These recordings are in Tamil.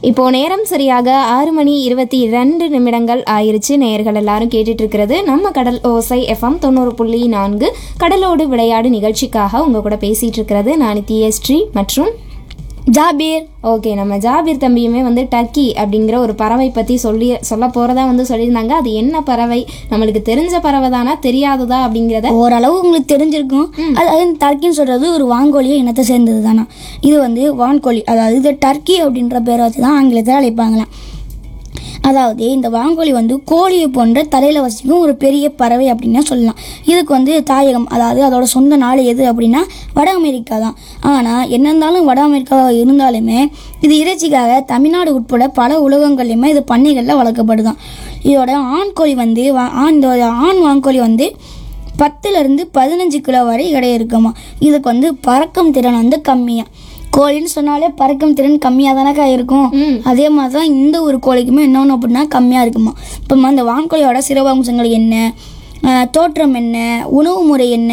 இப்போ நேரம் சரியாக ஆறு மணி இருபத்தி ரெண்டு நிமிடங்கள் ஆயிருச்சு நேயர்கள் எல்லாரும் கேட்டுட்டு இருக்கிறது நம்ம கடல் ஓசை எஃப்எம் தொண்ணூறு புள்ளி நான்கு கடலோடு விளையாடு நிகழ்ச்சிக்காக உங்க கூட பேசிட்டு இருக்கிறது நான் நித்யஸ்ரீ மற்றும் ஜாபீர் ஓகே நம்ம ஜாபீர் தம்பியுமே வந்து டர்க்கி அப்படிங்கிற ஒரு பறவை பற்றி சொல்லி சொல்ல போகிறதா வந்து சொல்லியிருந்தாங்க அது என்ன பறவை நம்மளுக்கு தெரிஞ்ச பறவை தானா தெரியாததா அப்படிங்கிறத ஓரளவு உங்களுக்கு தெரிஞ்சிருக்கும் அதாவது டர்க்கின்னு சொல்றது ஒரு வான்கோழியை இனத்தை சேர்ந்தது தானே இது வந்து வான்கோழி அதாவது இது டர்க்கி அப்படின்ற பேரை வச்சு தான் ஆங்கிலத்தில் அழைப்பாங்களாம் அதாவது இந்த வான்கோழி வந்து கோழியை போன்ற தலையில் வசிக்கும் ஒரு பெரிய பறவை அப்படின்னே சொல்லலாம் இதுக்கு வந்து தாயகம் அதாவது அதோட சொந்த நாடு எது அப்படின்னா வட அமெரிக்கா தான் ஆனால் என்ன இருந்தாலும் வட அமெரிக்காவாக இருந்தாலுமே இது இறைச்சிக்காக தமிழ்நாடு உட்பட பல உலகங்கள்லையுமே இது பண்ணைகளில் வளர்க்கப்படுதான் இதோட ஆண் கோழி வந்து வா- ஆண் இதோட ஆண் வான்கோழி வந்து பத்துலேருந்து பதினஞ்சு கிலோ வரை எடை இருக்குமா இதுக்கு வந்து பறக்கும் திறன் வந்து கம்மியாக கோழின்னு சொன்னாலே பறக்கும் திறன் கம்மியாக தானக்கா இருக்கும் அதே மாதிரி தான் இந்த ஒரு கோழிக்குமே என்னொன்று அப்படின்னா கம்மியாக இருக்குமா இப்போ அந்த வான்கோழியோட சிறப்பம்சங்கள் என்ன ஆஹ் தோற்றம் என்ன உணவு முறை என்ன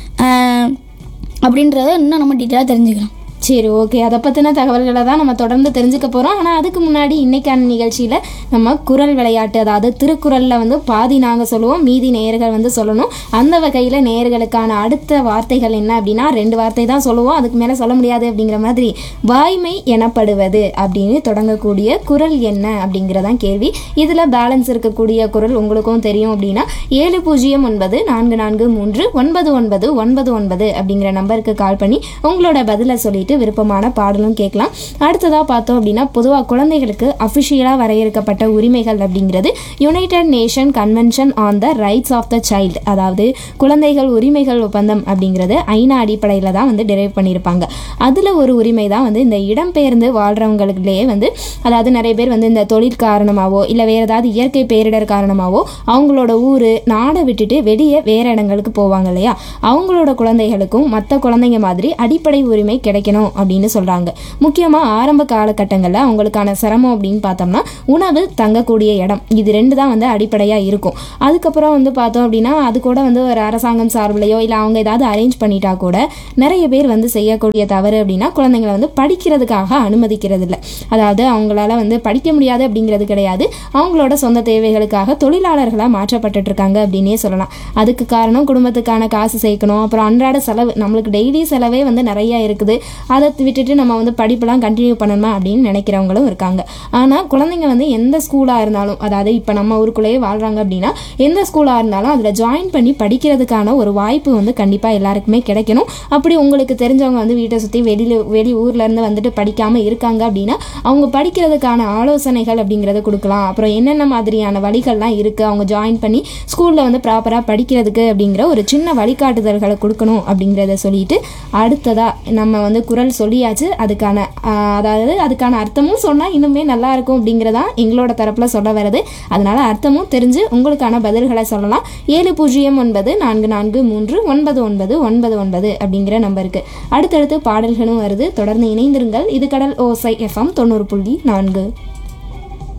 ஆஹ் அப்படின்றத இன்னும் நம்ம டீட்டெயிலாக தெரிஞ்சுக்கலாம் சரி ஓகே அதை பற்றின தகவல்களை தான் நம்ம தொடர்ந்து தெரிஞ்சுக்க போகிறோம் ஆனால் அதுக்கு முன்னாடி இன்னைக்கான நிகழ்ச்சியில் நம்ம குரல் விளையாட்டு அதாவது திருக்குறளில் வந்து பாதி நாங்கள் சொல்லுவோம் மீதி நேயர்கள் வந்து சொல்லணும் அந்த வகையில் நேயர்களுக்கான அடுத்த வார்த்தைகள் என்ன அப்படின்னா ரெண்டு வார்த்தை தான் சொல்லுவோம் அதுக்கு மேலே சொல்ல முடியாது அப்படிங்கிற மாதிரி வாய்மை எனப்படுவது அப்படின்னு தொடங்கக்கூடிய குரல் என்ன அப்படிங்கிறதான் கேள்வி இதில் பேலன்ஸ் இருக்கக்கூடிய குரல் உங்களுக்கும் தெரியும் அப்படின்னா ஏழு பூஜ்ஜியம் ஒன்பது நான்கு நான்கு மூன்று ஒன்பது ஒன்பது ஒன்பது ஒன்பது அப்படிங்கிற நம்பருக்கு கால் பண்ணி உங்களோட பதிலை சொல்லிட்டு விருப்பமான பாடலும் கேட்கலாம் அடுத்ததாக பார்த்தோம் அப்படின்னா பொதுவாக குழந்தைகளுக்கு அஃபிஷியலாக வரையறுக்கப்பட்ட உரிமைகள் அப்படிங்கிறது United Nation convention on the rights of the child அதாவது குழந்தைகள் உரிமைகள் ஒப்பந்தம் அப்படிங்கிறது ஐநா அடிப்படையில் தான் வந்து டிரைவ் பண்ணியிருப்பாங்க அதில் ஒரு உரிமை தான் வந்து இந்த இடம்பெயர்ந்து வாழ்கிறவங்களுக்குள்ளேயே வந்து அதாவது நிறைய பேர் வந்து இந்த தொழில் காரணமாவோ இல்லை வேறு ஏதாவது இயற்கை பேரிடர் காரணமாவோ அவங்களோட ஊர் நாடை விட்டுட்டு வெளியே வேறு இடங்களுக்கு போவாங்க இல்லையா அவங்களோட குழந்தைகளுக்கும் மற்ற குழந்தைங்க மாதிரி அடிப்படை உரிமை கிடைக்கணும் அப்படின்னு சொல்கிறாங்க முக்கியமாக ஆரம்ப காலகட்டங்களில் அவங்களுக்கான சிரமம் அப்படின்னு பார்த்தோம்னா உணவு தங்கக்கூடிய இடம் இது ரெண்டு தான் வந்து அடிப்படையாக இருக்கும் அதுக்கப்புறம் வந்து பார்த்தோம் அப்படின்னா அது கூட வந்து ஒரு அரசாங்கம் சார்பிலையோ இல்லை அவங்க ஏதாவது அரேஞ்ச் பண்ணிட்டா கூட நிறைய பேர் வந்து செய்யக்கூடிய தவறு அப்படின்னா குழந்தைங்களை வந்து படிக்கிறதுக்காக அனுமதிக்கிறது இல்லை அதாவது அவங்களால வந்து படிக்க முடியாது அப்படிங்கிறது கிடையாது அவங்களோட சொந்த தேவைகளுக்காக தொழிலாளர்களாக மாற்றப்பட்டுட்டு இருக்காங்க அப்படின்னே சொல்லலாம் அதுக்கு காரணம் குடும்பத்துக்கான காசு சேர்க்கணும் அப்புறம் அன்றாட செலவு நம்மளுக்கு டெய்லி செலவே வந்து நிறைய இருக்குது அதை விட்டுட்டு நம்ம வந்து படிப்பெல்லாம் கண்டினியூ பண்ணணுமா அப்படின்னு நினைக்கிறவங்களும் இருக்காங்க ஆனால் குழந்தைங்க வந்து எந்த ஸ்கூலாக இருந்தாலும் அதாவது இப்போ நம்ம ஊருக்குள்ளேயே வாழ்கிறாங்க அப்படின்னா எந்த ஸ்கூலாக இருந்தாலும் அதில் ஜாயின் பண்ணி படிக்கிறதுக்கான ஒரு வாய்ப்பு வந்து கண்டிப்பாக எல்லாருக்குமே கிடைக்கணும் அப்படி உங்களுக்கு தெரிஞ்சவங்க வந்து வீட்டை சுற்றி வெளியில் வெளி ஊர்ல இருந்து வந்துட்டு படிக்காமல் இருக்காங்க அப்படின்னா அவங்க படிக்கிறதுக்கான ஆலோசனைகள் அப்படிங்கிறத கொடுக்கலாம் அப்புறம் என்னென்ன மாதிரியான வழிகள்லாம் இருக்குது அவங்க ஜாயின் பண்ணி ஸ்கூலில் வந்து ப்ராப்பராக படிக்கிறதுக்கு அப்படிங்கிற ஒரு சின்ன வழிகாட்டுதல்களை கொடுக்கணும் அப்படிங்கிறத சொல்லிட்டு அடுத்ததாக நம்ம வந்து குரல் சொல்லியாச்சு அதுக்கான ஆஹ், அதாவது அதுக்கான அர்த்தமும் சொன்னால் இன்னுமே நல்லா இருக்கும் அப்படிங்கிறதா எங்களோட தரப்பில் சொல்ல வருது அதனால அர்த்தமும் தெரிஞ்சு உங்களுக்கான பதில்களை சொல்லலாம் ஏழு பூஜ்ஜியம் ஒன்பது நான்கு நான்கு மூன்று ஒன்பது ஒன்பது ஒன்பது ஒன்பது அப்படிங்கிற நம்பருக்கு அடுத்தடுத்து பாடல்களும் வருது தொடர்ந்து இணைந்திருங்கள் இது கடல் ஓசை எஃப்எம் தொண்ணூறு புள்ளி நான்கு